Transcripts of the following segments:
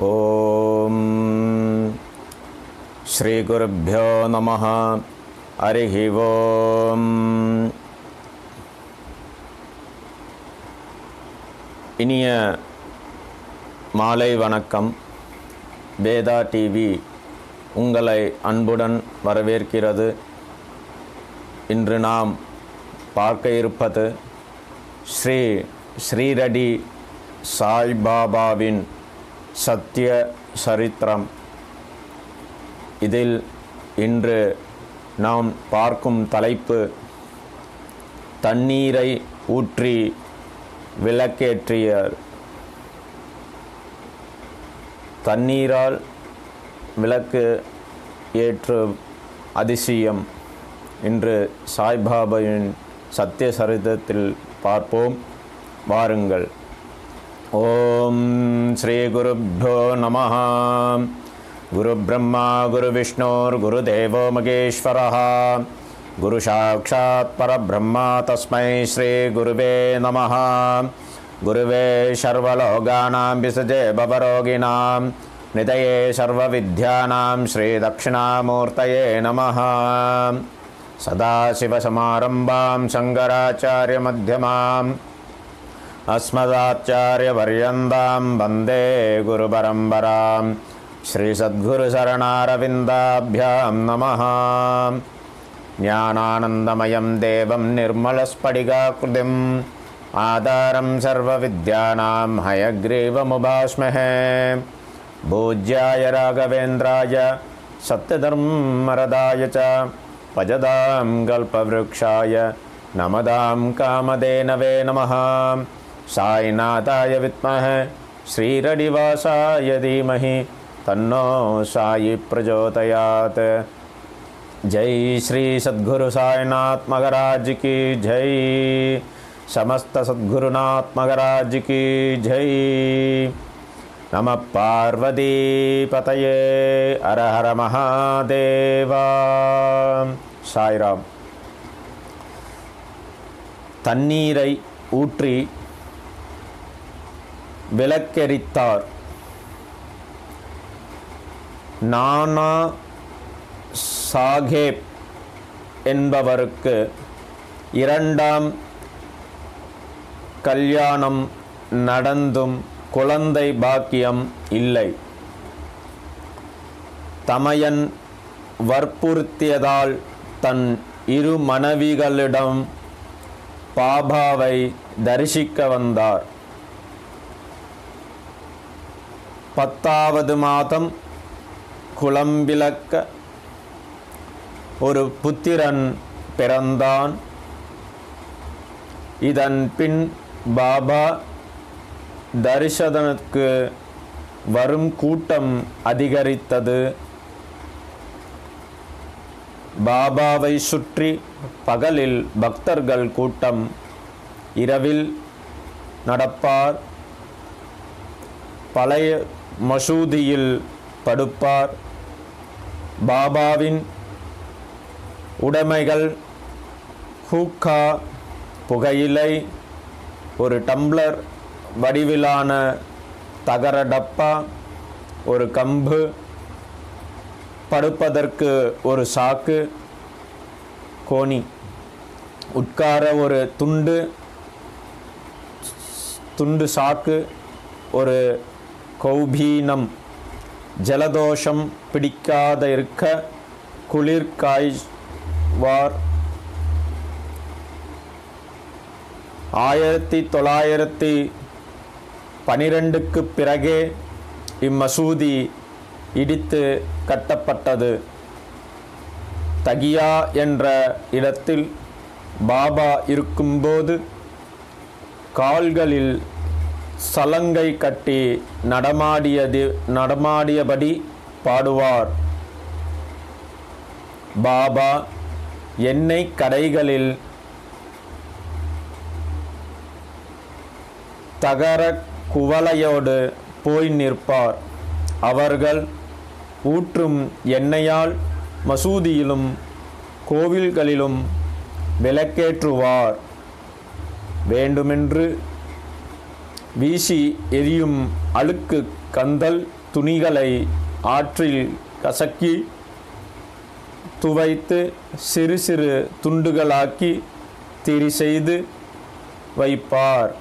ॐ श्रीगुरुभ्यो नमः हरिः ओम् இனிய மாலை வணக்கம் வேதா டிவி உங்களை அன்புடன் வரவேற்கிறது இன்று நாம் பார்க்க இருப்பது ஸ்ரீ ஸ்ரீரடி சாய்பாபாவின் சத்திய சரித்திரம் இதில் இன்று நாம் பார்க்கும் தலைப்பு தண்ணீரை ஊற்றி விளக்கேற்றிய தண்ணீரால் விளக்கு ஏற்று அதிசயம் இன்று சாய்பாபாவின் சத்திய சரிதத்தில் பார்ப்போம் வாருங்கள் ஓம் ஸ்ரீ குருப்போ நம குரு பிரம்மா குரு விஷ்ணோர் குரு தேவோ மகேஸ்வரः குரு சாட்சாத் பரபிரம்மா தஸ்மை ஸ்ரீ குருவே நமः குருவே சர்வலோகானாं விசஜே பவரோகிணாம் நிதயே சர்வவித்யானாம் ஸ்ரீதक्षिणामूर्तये नमः सदाशिवसमारम्भां शङ्कराचार्यमध्यमाम् अस्मदाचार्यपर्यन्तां वन्दे गुरुपरम्परां श्रीसद्गुरुशरणारविन्दाभ्यां नमः ज्ञानानन्दमयं देवं निर्मलस्फटिकाकृतिम् आधारं सर्वविद्यानां हयग्रीवमुभास्महे पूज्याय राघवेन्द्राय सत्यधर्मरदाय च भजदां कल्पवृक्षाय नमदां कामधेनवे नमः सायिनाथाय विद्महे श्रीरडिवासाय धीमहि तन्नो सायि प्रचोदयात् जय श्री सद्गुरु साईनाथ महाराज की जय समस्त सद्गुरुनाथ महाराज की जय नमः पार्वती पतये हर हर महादेवा சாய்ராம் தண்ணீரை ஊற்றி விளக்கெரித்தார் நானா சாகேப் என்பவருக்கு இரண்டாம் கல்யாணம் நடந்தும் குழந்தை பாக்கியம் இல்லை தமையன் வற்புறுத்தியதால் தன் இரு மனைவிகளிடம் பாபாவை தரிசிக்க வந்தார் பத்தாவது மாதம் குளம்பிலக்க ஒரு புத்திரன் பிறந்தான் இதன் பின் பாபா தரிசனத்துக்கு வரும் கூட்டம் அதிகரித்தது பாபாவை சுற்றி பகலில் பக்தர்கள் கூட்டம் இரவில் நடப்பார் பழைய மசூதியில் படுப்பார் பாபாவின் உடைமைகள் ஹூக்கா புகையிலை ஒரு டம்ளர் வடிவிலான தகர டப்பா ஒரு கம்பு படுப்பதற்கு ஒரு சாக்கு கோணி உட்கார ஒரு துண்டு துண்டு சாக்கு ஒரு கௌபீனம் ஜலதோஷம் பிடிக்காத இருக்க குளிர் காய்வார் ஆயிரத்தி தொள்ளாயிரத்தி பனிரெண்டுக்கு பிறகே இம்மசூதி இடித்து கட்டப்பட்டது தகியா என்ற இடத்தில் பாபா இருக்கும்போது கால்களில் சலங்கை கட்டி நடமாடியது நடமாடியபடி பாடுவார் பாபா எண்ணெய் கடைகளில் தகர குவளையோடு போய் நிற்பார் அவர்கள் ஊற்றும் எண்ணெயால் மசூதியிலும் கோவில்களிலும் விளக்கேற்றுவார் வேண்டுமென்று வீசி எரியும் அழுக்கு கந்தல் துணிகளை ஆற்றில் கசக்கி துவைத்து சிறு சிறு துண்டுகளாக்கி திரி செய்து வைப்பார்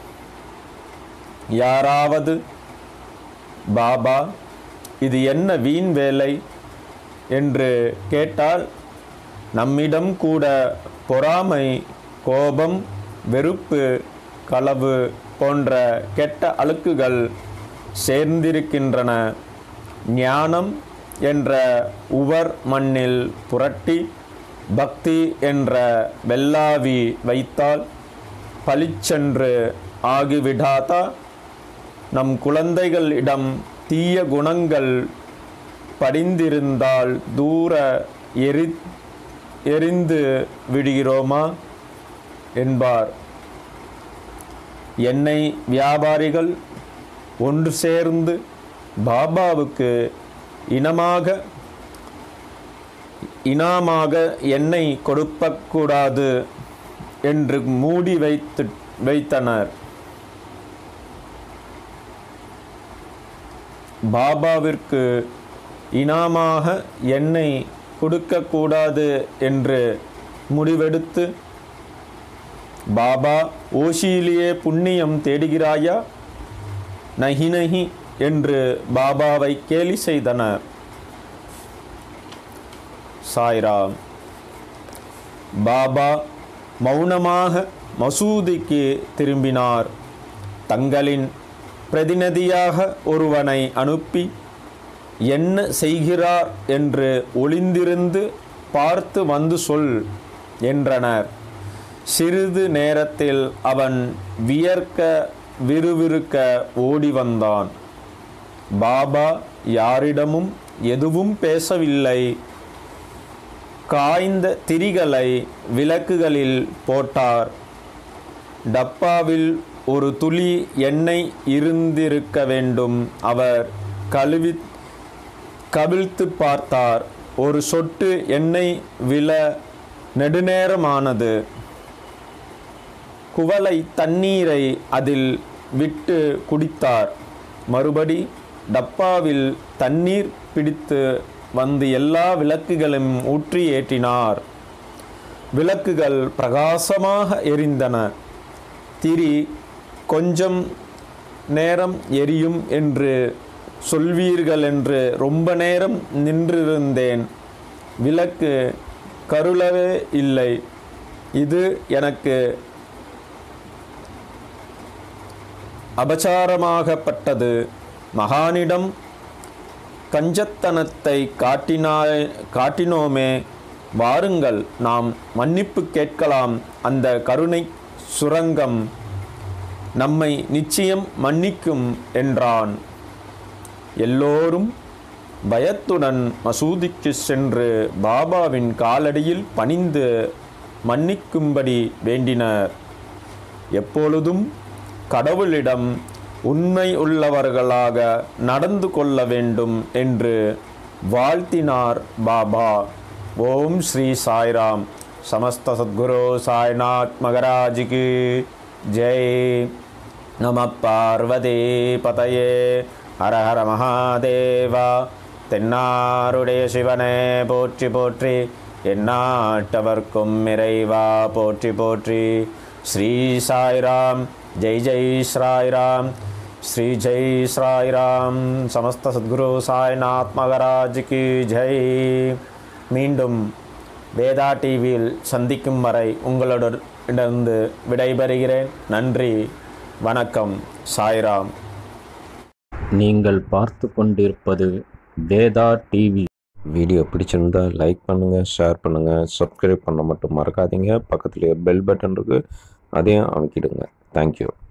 யாராவது பாபா இது என்ன வீண் வேலை என்று கேட்டால் நம்மிடம் கூட பொறாமை கோபம் வெறுப்பு களவு போன்ற கெட்ட அழுக்குகள் சேர்ந்திருக்கின்றன ஞானம் என்ற உவர் மண்ணில் புரட்டி பக்தி என்ற வெள்ளாவி வைத்தால் பளிச்சென்று ஆகிவிடாதா நம் குழந்தைகளிடம் தீய குணங்கள் படிந்திருந்தால் தூர எரி எரிந்து விடுகிறோமா என்பார் எண்ணெய் வியாபாரிகள் ஒன்று சேர்ந்து பாபாவுக்கு இனமாக இனாமாக எண்ணெய் கொடுக்கக்கூடாது என்று மூடி வைத்து வைத்தனர் பாபாவிற்கு இனாமாக எண்ணெய் கொடுக்கக்கூடாது என்று முடிவெடுத்து பாபா ஓஷியிலேயே புண்ணியம் தேடுகிறாயா நஹி நஹி என்று பாபாவை கேலி செய்தனர் சாய்ராம் பாபா மௌனமாக மசூதிக்கு திரும்பினார் தங்களின் பிரதிநிதியாக ஒருவனை அனுப்பி என்ன செய்கிறார் என்று ஒளிந்திருந்து பார்த்து வந்து சொல் என்றனர் சிறிது நேரத்தில் அவன் வியர்க்க விறுவிறுக்க ஓடி வந்தான் பாபா யாரிடமும் எதுவும் பேசவில்லை காய்ந்த திரிகளை விளக்குகளில் போட்டார் டப்பாவில் ஒரு துளி எண்ணெய் இருந்திருக்க வேண்டும் அவர் கழுவி கவிழ்த்து பார்த்தார் ஒரு சொட்டு எண்ணெய் விழ நெடுநேரமானது குவளை தண்ணீரை அதில் விட்டு குடித்தார் மறுபடி டப்பாவில் தண்ணீர் பிடித்து வந்து எல்லா விளக்குகளையும் ஊற்றி ஏற்றினார் விளக்குகள் பிரகாசமாக எரிந்தன திரி கொஞ்சம் நேரம் எரியும் என்று சொல்வீர்கள் என்று ரொம்ப நேரம் நின்றிருந்தேன் விளக்கு கருளவே இல்லை இது எனக்கு அபச்சாரமாகப்பட்டது மகானிடம் கஞ்சத்தனத்தை காட்டினாய் காட்டினோமே வாருங்கள் நாம் மன்னிப்பு கேட்கலாம் அந்த கருணை சுரங்கம் நம்மை நிச்சயம் மன்னிக்கும் என்றான் எல்லோரும் பயத்துடன் மசூதிக்கு சென்று பாபாவின் காலடியில் பணிந்து மன்னிக்கும்படி வேண்டினர் எப்பொழுதும் கடவுளிடம் உண்மை உள்ளவர்களாக நடந்து கொள்ள வேண்டும் என்று வாழ்த்தினார் பாபா ஓம் ஸ்ரீ சாய்ராம் சமஸ்த சத்குரு சாய்நாத் மகராஜிக்கு ஜெய் நம பார்வதி பதையே ஹர ஹர மகாதேவா தென்னாருடைய சிவனே போற்றி போற்றி எந்நாட்டவர்க்கும் இறைவா போற்றி போற்றி ஸ்ரீ சாய்ராம் ஜெய் ஜெய் ஸ்ராய்ராம் ஸ்ரீ ஜெய் ஸ்ராய்ராம் சமஸ்த சத்குரு சாய்நாத் மகராஜ் கி ஜெய் மீண்டும் வேதா டிவியில் சந்திக்கும் வரை உங்களிடமிருந்து விடைபெறுகிறேன் நன்றி வணக்கம் சாய்ராம் நீங்கள் பார்த்து கொண்டிருப்பது வேதா டிவி வீடியோ பிடிச்சிருந்தா லைக் பண்ணுங்கள் ஷேர் பண்ணுங்கள் சப்ஸ்கிரைப் பண்ண மட்டும் மறக்காதீங்க பக்கத்துலேயே பெல் பட்டன் இருக்குது அதையும் அமைக்கிடுங்க தேங்க்யூ